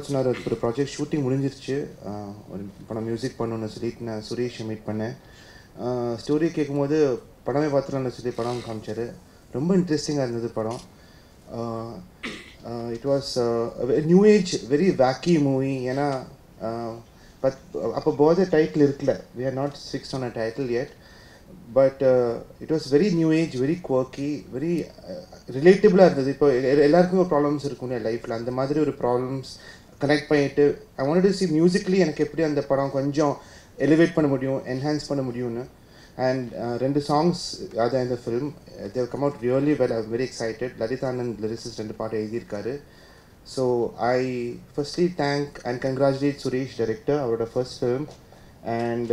வினோத் சொன்னார் அதுக்கு ஒரு ப்ராஜெக்ட் ஷூட்டிங் முடிஞ்சிருச்சு ஆஹ் ஒரு படம் மியூசிக் பண்ணணும்னு சொல்லிட்டு நான் சுரேஷை மீட் பண்ணேன் ஸ்டோரி கேட்கும்போது படமே பார்த்துலாம்னு சொல்லி படம் காமிச்சார் ரொம்ப இன்ட்ரெஸ்டிங்காக இருந்தது படம் it was new age very wacky movie ஏன்னா பட் அப்போ போத டைட்டில் இருக்குல்ல we are not fixed on a title yet but it was very new age very quirky very ரிலேட்டபிளாக இருந்தது இப்போ எ- எல்லாருக்கும் ஒரு ப்ராப்ளம்ஸ் இருக்கும் இல்லையா லைஃப்பில் அந்த மாதிரி ஒரு ப்ராப்ளம்ஸ் கனெக்ட் பண்ணிட்டு I want to see musically எனக்கு எப்படி அந்த படம் கொஞ்சம் எலிவேட் பண்ண முடியும் என்ஹான்ஸ் பண்ண முடியும்னு அண்ட் ரெண்டு சாங்ஸ் அதான் இந்த film they've come out really well I very excited Lalith Anand lyricist ரெண்டு பாட்டு எழுதியிருக்காரு so I firstly thank and congratulate Suresh director அவரோட ஃபர்ஸ்ட் ஃபிலிம் அண்ட்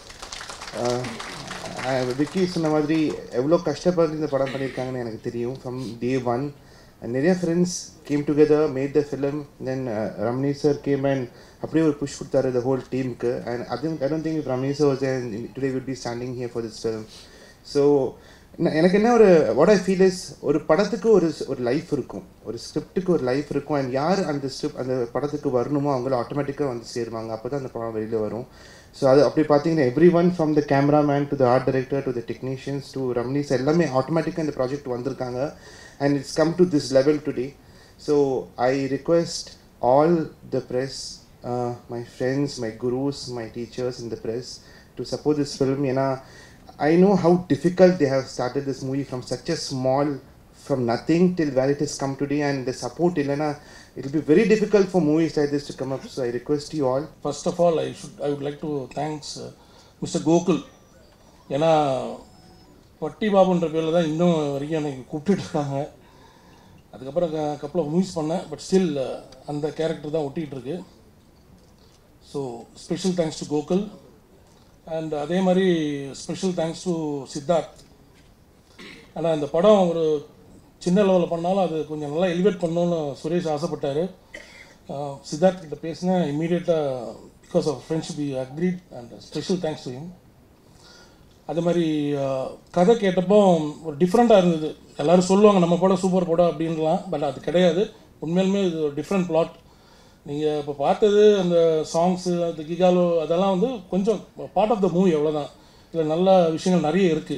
விக்கி சொன்ன மாதிரி எவ்வளோ கஷ்டப்பட்டு இந்த படம் பண்ணியிருக்காங்கன்னு எனக்கு தெரியும் ஃப்ரம் டே ஒன் நிறைய friends came together made the film then Ramani sir came and அப்படியே ஒரு புஷ் கொடுத்தாரு த ஹோல் டீமுக்கு அண்ட் அதுவும் I don't think Ramani sir was today will be standing here for this film so எனக்கு என்ன ஒரு what I feel is ஒரு படத்துக்கு ஒரு ஒரு லைஃப் இருக்கும் ஒரு ஸ்கிரிப்டுக்கு ஒரு லைஃப் இருக்கும் அண்ட் யார் அந்த ஸ்கிரிப்ட் அந்த படத்துக்கு வரணுமோ அவங்கள ஆட்டோமேட்டிக்காக வந்து சேருவாங்க அப்போ தான் அந்த படம் வெளியில் வரும் ஸோ அது அப்படி பார்த்தீங்கன்னா every one from the cameraman to the art director to the technicians to ரம்னிஸ் எல்லாமே ஆட்டோமேட்டிக்காக இந்த ப்ராஜெக்ட் வந்திருக்காங்க and it's come to this level today so I request all the press my friends my crews my teachers in the press to support this film ஏன்னா I know how difficult they have started this movie from such a small, from nothing till where it has come today, and the support, Elena, it will be very difficult for movies like this to come up. So I request you all. First of all I should I would like to thanks mister Gokul ஏன்னா வட்டி பாபுன்ற பேரில் தான் இன்னும் வரைக்கும் எனக்கு கூப்பிட்டுட்டு இருக்காங்க அதுக்கப்புறம் கப்பல் ஆஃப் மூவிஸ் பண்ணேன் பட் ஸ்டில் அந்த கேரக்டர் தான் ஒட்டிகிட்டு இருக்கு so special thanks to Gokul and அதே மாதிரி ஸ்பெஷல் தேங்க்ஸ் டு சித்தார்த் ஆனால் இந்த படம் ஒரு சின்ன லெவலில் பண்ணாலும் அது கொஞ்சம் நல்லா எலிவேட் பண்ணணும்னு சுரேஷ் ஆசைப்பட்டார் சித்தார்த் கிட்ட பேசினேன் இம்மீடியட்டாக because of friendship you agreed and special thanks to him அதே மாதிரி அஹ், கதை கேட்டப்போ ஒரு டிஃப்ரெண்ட்டாக இருந்தது எல்லாரும் சொல்லுவாங்க நம்ம படம் சூப்பர் படம் அப்படின்லாம் பட் அது கிடையாது உண்மையிலுமே இது ஒரு டிஃப்ரெண்ட் பிளாட் நீங்கள் இப்போ பார்த்தது அந்த சாங்ஸு அந்த கிகாலோ அதெல்லாம் வந்து கொஞ்சம் பார்ட் ஆஃப் த மூவி அவ்வளோதான் இதில் நல்ல விஷயங்கள் நிறைய இருக்குது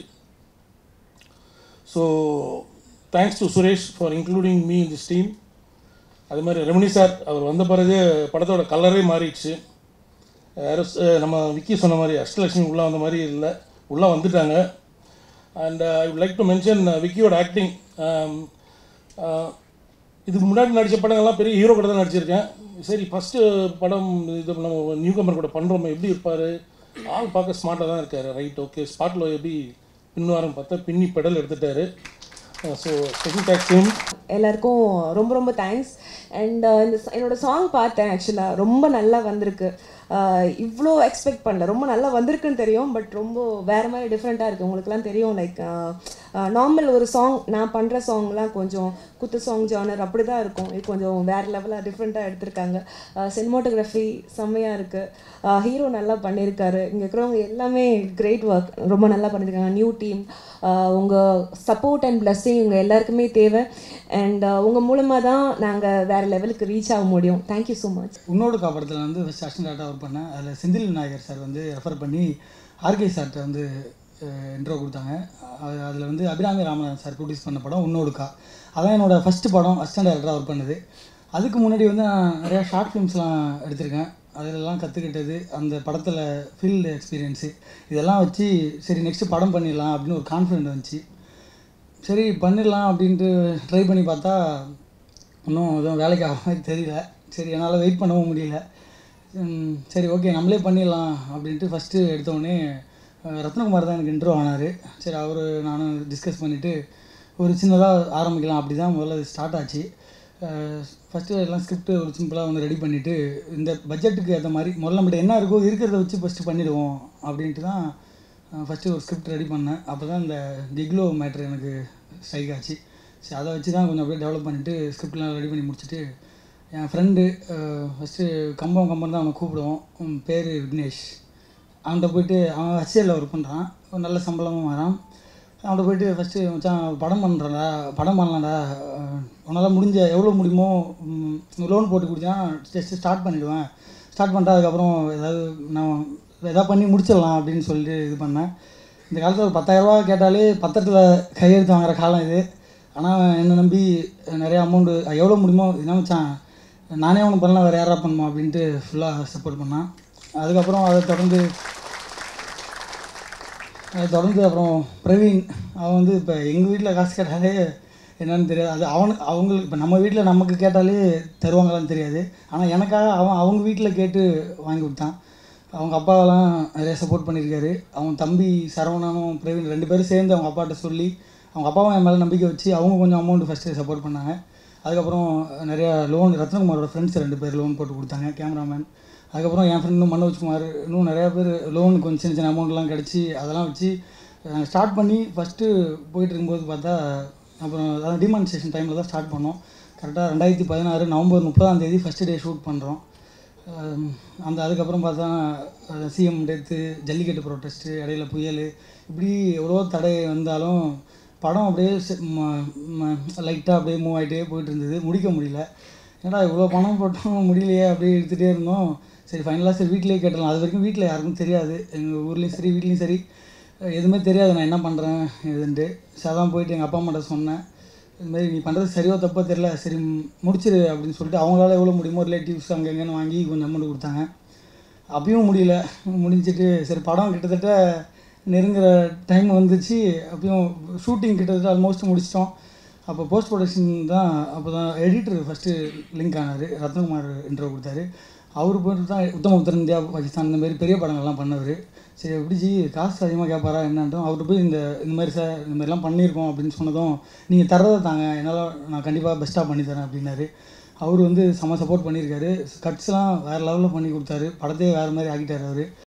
so thanks to Suresh for including me in this team அது மாதிரி ரெமணி சார் அவர் வந்த பிறகு படத்தோட கலரே மாறிடுச்சு யாரும் அஹ் நம்ம விக்கி சொன்ன மாதிரி அஷ்டலட்சுமி உள்ளே வந்த மாதிரி இல்லை உள்ளே வந்துட்டாங்க and I would like to mention விக்கியோட ஆக்டிங் இதுக்கு முன்னாடி நடித்த படங்கள்லாம் பெரிய ஹீரோ கூட தான் நடிச்சிருக்கேன் சரி ஃபஸ்ட்டு படம் இது நம்ம நியூ கம்பர் கூட பண்ணுறோம் எப்படி இருப்பார் ஆள் பார்க்க ஸ்மார்ட்டாக தான் இருக்கார் ரைட் ஓகே ஸ்பாட்டில் எப்படி பின்வாரம் பார்த்தா பின்னி பெடல் எடுத்துட்டாரு ஸோ ஸ்பெஷல் தேங்க்ஸ் டீம் எல்லாருக்கும் ரொம்ப ரொம்ப தேங்க்ஸ் அண்ட் இந்த ச- என்னோட சாங் பார்த்தேன் ஆக்சுவலாக ரொம்ப நல்லா வந்திருக்கு அஹ் இவ்வளோ எக்ஸ்பெக்ட் பண்ணல ரொம்ப நல்லா வந்திருக்குன்னு தெரியும் பட் ரொம்ப வேறு மாதிரி டிஃப்ரெண்ட்டாக இருக்குது உங்களுக்குலாம் தெரியும் லைக் நார்மல் ஒரு சாங் நான் பண்ணுற சாங்லாம் கொஞ்சம் குத்து சாங் ஜானர் அப்படி தான் இருக்கும் இது கொஞ்சம் வேறு லெவலாக டிஃப்ரெண்ட்டாக எடுத்திருக்காங்க சினிமாட்டோகிராஃபி செம்மையாக இருக்குது ஹீரோ நல்லா பண்ணியிருக்காரு இங்கே இருக்கிறவங்க எல்லாமே கிரேட் ஒர்க் ரொம்ப நல்லா பண்ணியிருக்காங்க நியூ டீம் உங்கள் சப்போர்ட் அண்ட் பிளஸ்ஸிங் உங்கள் எல்லாருக்குமே தேவை அண்ட் உங்கள் மூலமாக தான் நாங்கள் வேறு லெவலுக்கு ரீச் ஆக முடியும் தேங்க்யூ ஸோ மச் உன்னோடு காப்படத்தில் வந்து ஃபஸ்ட் அசிஸ்டன்ட் டேரக்டர் ஒர்க் பண்ணேன் அதில் செந்தில் நாயகர் சார் வந்து ரெஃபர் பண்ணி ஆர்கே சார்கிட்ட வந்து இன்ட்ரோ கொடுத்தாங்க அதில் வந்து அபிராமி ராமநாதன் சார் ப்ரொடியூஸ் பண்ண படம் உன்னோடுக்கா அதான் என்னோடய ஃபஸ்ட்டு படம் அசிஸ்டன்ட் டேரக்டராக ஒர்க் பண்ணது அதுக்கு முன்னாடி வந்து நான் நிறையா ஷார்ட் ஃபிலிம்ஸ்லாம் எடுத்திருக்கேன் அதிலெல்லாம் கற்றுக்கிட்டது அந்த படத்தில் ஃபீல்டு எக்ஸ்பீரியன்ஸு இதெல்லாம் வச்சு சரி நெக்ஸ்ட்டு படம் பண்ணிடலாம் அப்படின்னு ஒரு கான்ஃபிடென்ட் வந்துச்சு சரி பண்ணிடலாம் அப்படின்ட்டு ட்ரை பண்ணி பார்த்தா இன்னும் எதுவும் வேலைக்கு ஆக மாதிரி தெரியல சரி என்னால் வெயிட் பண்ணவும் முடியல ம், சரி ஓகே நம்மளே பண்ணிடலாம் அப்படின்ட்டு ஃபஸ்ட்டு எடுத்தோடனே அஹ், ரத்னகுமார் தான் எனக்கு இன்ட்ரோ ஆனார் சரி அவர் நானும் டிஸ்கஸ் பண்ணிவிட்டு ஒரு சின்னதாக ஆரம்பிக்கலாம் அப்படி தான் முதல்ல ஸ்டார்ட் ஆச்சு ஃபஸ்ட்டு எல்லாம் ஸ்கிரிப்ட் ஒரு சிம்பிளாக ஒன்று ரெடி பண்ணிவிட்டு இந்த பட்ஜெட்டுக்கு ஏற்ற மாதிரி முதல்ல நம்மகிட்ட என்ன இருக்கோ இருக்கிறத வச்சு ஃபஸ்ட்டு பண்ணிடுவோம் அப்படின்ட்டு தான் ஃபஸ்ட்டு ஒரு ஸ்கிரிப்ட் ரெடி பண்ணேன் அப்போ தான் இந்த டிக்லோ மேட்ரு எனக்கு ஸ்ட்ரைக் ஆச்சு சரி அதை வச்சு தான் கொஞ்சம் அப்படியே டெவலப் பண்ணிவிட்டு ஸ்கிரிப்ட்லாம் ரெடி பண்ணி முடிச்சுட்டு என் ஃப்ரெண்டு ஃபஸ்ட்டு கம்பம் கம்பம் தான் அவனை கூப்பிடுவோம் உன் பேர் விக்னேஷ் அவன்கிட்ட போயிட்டு அவன் ஹச்சிஎல்ல ஒர்க் பண்ணுறான் ஒரு நல்ல சம்பளமும் வரான் அவன்கிட்ட போயிட்டு ஃபஸ்ட்டு மச்சான் படம் பண்ணுறடா படம் பண்ணலாம்டா உன்னால் முடிஞ்ச எவ்வளோ முடியுமோ லோன் போட்டு கொடுத்தா ஜஸ்ட் ஸ்டார்ட் பண்ணிவிடுவேன் ஸ்டார்ட் பண்ணிட்டு அதுக்கப்புறம் ஏதாவது நான் எதாவது பண்ணி முடிச்சிடலாம் அப்படின்னு சொல்லிட்டு இது பண்ணேன் இந்த காலத்தில் ஒரு பத்தாயிரரூபா கேட்டாலே பத்திரத்தில் கையெழுத்து வாங்குற காலம் இது ஆனால் என்னை நம்பி நிறைய அமௌண்ட்டு எவ்வளோ முடியுமோ என்ன மச்சான் நானே ஒன்று பண்ணலாம் வேறு யாரா பண்ணுமா அப்படின்ட்டு ஃபுல்லாக சப்போர்ட் பண்ணான் அதுக்கப்புறம் அதை தொடர்ந்து அதை தொடர்ந்து அப்புறம் பிரவீன் அவன் வந்து இப்போ எங்கள் வீட்டில் காசு கேட்டாலே என்னன்னு தெரியாது அது அவனுக்கு அவங்களுக்கு இப்போ நம்ம வீட்டில் நமக்கு கேட்டாலே தருவாங்களான்னு தெரியாது ஆனால் எனக்காக அவன் அவங்க வீட்டில் கேட்டு வாங்கி கொடுத்தான் அவங்க அப்பாவெல்லாம் நிறைய சப்போர்ட் பண்ணியிருக்காரு அவன் தம்பி சரவணனும் பிரவீன் ரெண்டு பேரும் சேர்ந்து அவங்க அப்பாட்ட சொல்லி அவங்க அப்பாவும் என் மேலே நம்பிக்கை வச்சு அவங்க கொஞ்சம் அமௌண்ட் ஃபஸ்ட்டு சப்போர்ட் பண்ணாங்க அதுக்கப்புறம் நிறையா லோன் ரத்னகுமாரோட ஃப்ரெண்ட்ஸ் ரெண்டு பேர் லோன் போட்டு கொடுத்தாங்க கேமராமேன் அதுக்கப்புறம் என் ஃப்ரெண்டும் மனோஜ்குமார் இன்னும் நிறையா பேர் லோன் கொஞ்சம் சின்ன சின்ன அமௌண்ட்லாம் கிடச்சி அதெல்லாம் வச்சு ஸ்டார்ட் பண்ணி ஃபஸ்ட்டு போயிட்டு இருக்கும்போது பார்த்தா அப்புறம் அதான் டிமான்ஸ்ட்ரேஷன் டைமில் தான் ஸ்டார்ட் பண்ணோம் கரெக்டாக ரெண்டாயிரத்தி பதினாறு நவம்பர் முப்பதாம் தேதி ஃபஸ்ட்டு டே ஷூட் பண்ணுறோம் அந்த அதுக்கப்புறம் பார்த்தா சிஎம் டெத்து ஜல்லிக்கட்டு ப்ரொட்டஸ்ட்டு இடையில புயல் இப்படி எவ்வளோ தடை வந்தாலும் படம் அப்படியே லைட்டாக அப்படியே மூவ் ஆகிட்டே போயிட்டு இருந்தது முடிக்க முடியல ஏன்னா இவ்வளோ பணம் போட்டோம் முடியலையே அப்படியே எடுத்துகிட்டே இருந்தோம் சரி ஃபைனலாக சரி வீட்டிலேயே கேட்டலாம் அது வரைக்கும் வீட்டில் யாருக்கும் தெரியாது எங்கள் ஊர்லேயும் சரி வீட்லேயும் சரி எதுவுமே தெரியாது நான் என்ன பண்ணுறேன் இதுன்ட்டு சரி அதான் போயிட்டு எங்கள் அப்பா அம்மாட்ட சொன்னேன் இதுமாதிரி நீ பண்ணுறது சரியோ தப்போ தெரில சரி முடிச்சிரு அப்படின்னு சொல்லிட்டு அவங்களால எவ்வளோ முடியுமோ ரிலேட்டிவ்ஸ் அங்கே எங்கேன்னு வாங்கி கொஞ்சம் அமௌண்ட் கொடுத்தாங்க அப்பயும் முடியல முடிஞ்சிட்டு சரி படம் கிட்டத்தட்ட நெருங்குற டைம் வந்துச்சு அப்பயும் ஷூட்டிங் கிட்டத்தட்ட ஆல்மோஸ்ட் முடிச்சிட்டோம் அப்போ போஸ்ட் ப்ரொடக்ஷன் தான் அப்போ தான் எடிட்டர் ஃபஸ்ட்டு லிங்க் ஆனார் ரத்னகுமார் இன்ட்ரோ கொடுத்தாரு அவர் போட்டு தான் உத்தம உத்தர இந்தியா பாகிஸ்தான் இந்த மாதிரி பெரிய படங்கள்லாம் பண்ணவர் சரி எப்படி ஜி காசு அதிகமாக கேட்பாரா என்னன்ட்டும் அவர்கிட்ட போய் இந்த இந்த மாதிரி சார் இந்த மாதிரிலாம் பண்ணியிருக்கோம் அப்படின்னு சொன்னதும் நீங்கள் தரதை தாங்க என்னால் நான் கண்டிப்பாக பெஸ்ட்டாக பண்ணித்தரேன் அப்படின்னாரு அவர் வந்து செம்ம சப்போர்ட் பண்ணியிருக்காரு கட்ஸ்லாம் வேறு லெவலில் பண்ணி கொடுத்தாரு படத்தையே வேறு மாதிரி ஆக்கிட்டார் அவர்